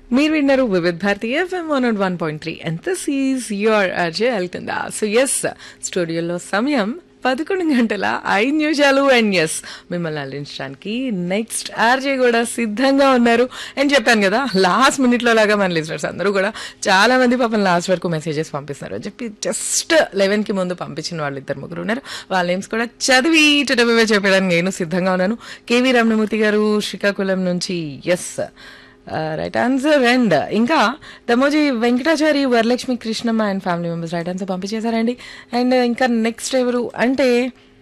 మీరు విన్నారు Vividh Bharati FM one nought one point three and this is your Ajay వెళ్తుందా so yes స్టూడియోలో సమయం పదకొండు గంటల ఐదు నిమిషాలు అండ్ ఎస్ మిమ్మల్ని అల్లించడానికి నెక్స్ట్ ఆర్జే కూడా సిద్ధంగా ఉన్నారు అని చెప్పాను కదా లాస్ట్ మినిట్లో లాగా మన లిజనర్స్ అందరూ కూడా చాలా మంది పాపం లాస్ట్ వరకు మెసేజెస్ పంపిస్తున్నారు అని చెప్పి జస్ట్ లెవెన్కి ముందు పంపించిన వాళ్ళు ఇద్దరు ముగ్గురు ఉన్నారు వాళ్ళ నేమ్స్ కూడా చదివి టటబే చెప్పడానికి నేను సిద్ధంగా ఉన్నాను కేవీ రమణమూర్తి గారు శ్రీకాకుళం నుంచి ఎస్ రైట్ ఆన్సర్ అండ్ ఇంకా Damoji Venkatachari Varalakshmi Krishnamma and family members right answer పంపించేశారండి అండ్ ఇంకా నెక్స్ట్ ఎవరు అంటే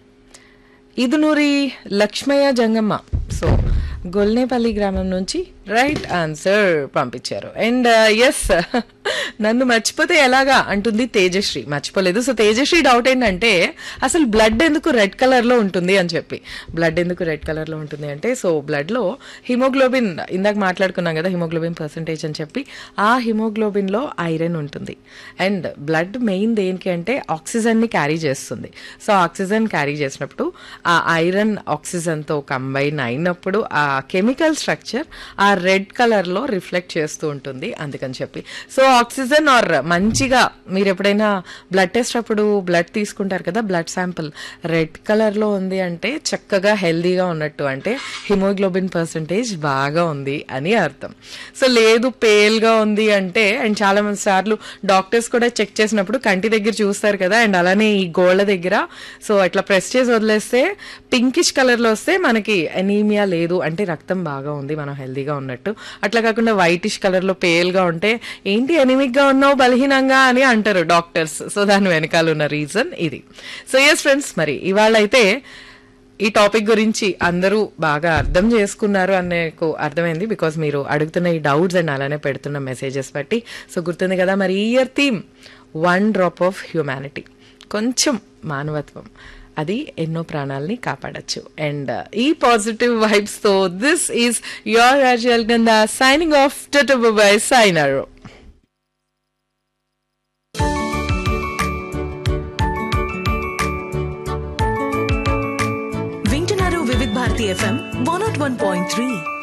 ఇదునూరి లక్ష్మయ్య జంగమ్మ సో గొల్నేపల్లి గ్రామం నుంచి రైట్ ఆన్సర్ పంపించారు అండ్ ఎస్ నన్ను మర్చిపోతే ఎలాగా అంటుంది తేజశ్రీ మర్చిపోలేదు సో తేజశ్రీ డౌట్ ఏంటంటే అసలు బ్లడ్ ఎందుకు రెడ్ కలర్ లో ఉంటుంది అని చెప్పి బ్లడ్ ఎందుకు రెడ్ కలర్ లో ఉంటుంది అంటే సో బ్లడ్ లో హిమోగ్లోబిన్ ఇందాక మాట్లాడుకున్నాం కదా హిమోగ్లోబిన్ పర్సంటేజ్ అని చెప్పి ఆ హిమోగ్లోబిన్ లో ఐరన్ ఉంటుంది అండ్ బ్లడ్ మెయిన్ దేనికి అంటే ఆక్సిజన్ ని క్యారీ చేస్తుంది సో ఆక్సిజన్ క్యారీ చేసినప్పుడు ఆ ఐరన్ ఆక్సిజన్ తో కంబైన్ అయినప్పుడు ఆ కెమికల్ స్ట్రక్చర్ ఆ రెడ్ కలర్ లో రిఫ్లెక్ట్ చేస్తూ ఉంటుంది అందుకని చెప్పి సో ఆక్సిజన్ ఆర్ మంచిగా మీరు ఎప్పుడైనా బ్లడ్ టెస్ట్ అప్పుడు బ్లడ్ తీసుకుంటారు కదా బ్లడ్ శాంపుల్ రెడ్ కలర్ లో ఉంది అంటే చక్కగా హెల్దీగా ఉన్నట్టు అంటే హిమోగ్లోబిన్ పర్సంటేజ్ బాగా ఉంది అని అర్థం సో లేదు పేల్ గా ఉంది అంటే అండ్ చాలా మంది సార్లు డాక్టర్స్ కూడా చెక్ చేసినప్పుడు కంటి దగ్గర చూస్తారు కదా అండ్ అలానే ఈ గోళ్ళ దగ్గర సో అట్లా ప్రెస్ చేసి వదిలేస్తే పింకిష్ కలర్ లో వస్తే మనకి ఎనీమియా లేదు అంటే రక్తం బాగా ఉంది మనం హెల్దీగా ఉన్నట్టు అట్లా కాకుండా వైటిష్ కలర్ లో పేల్ గా ఉంటే ఏంటి ఎనిమిక్ గా ఉన్నావు బలహీనంగా అని అంటారు డాక్టర్స్ సో దాని వెనకాల ఉన్న రీజన్ ఇది సో ఎస్ ఫ్రెండ్స్ మరి ఇవాళ అయితే ఈ టాపిక్ గురించి అందరూ బాగా అర్థం చేసుకున్నారు అన్నకు అర్థమైంది బికాస్ మీరు అడుగుతున్న ఈ డౌట్స్ అండ్ అలానే పెడుతున్న మెసేజెస్ బట్టి సో గుర్తుంది కదా మరి ఈ year theme one drop of humanity కొంచెం మానవత్వం అది ఎన్నో ప్రాణాలని కాపాడచ్చు అండ్ ఈ పాజిటివ్ వైబ్స్ తో this is your Rajal Ganda signing off bye సైనర్ వింటున్నారు Vividh Bharati FM one nought one point three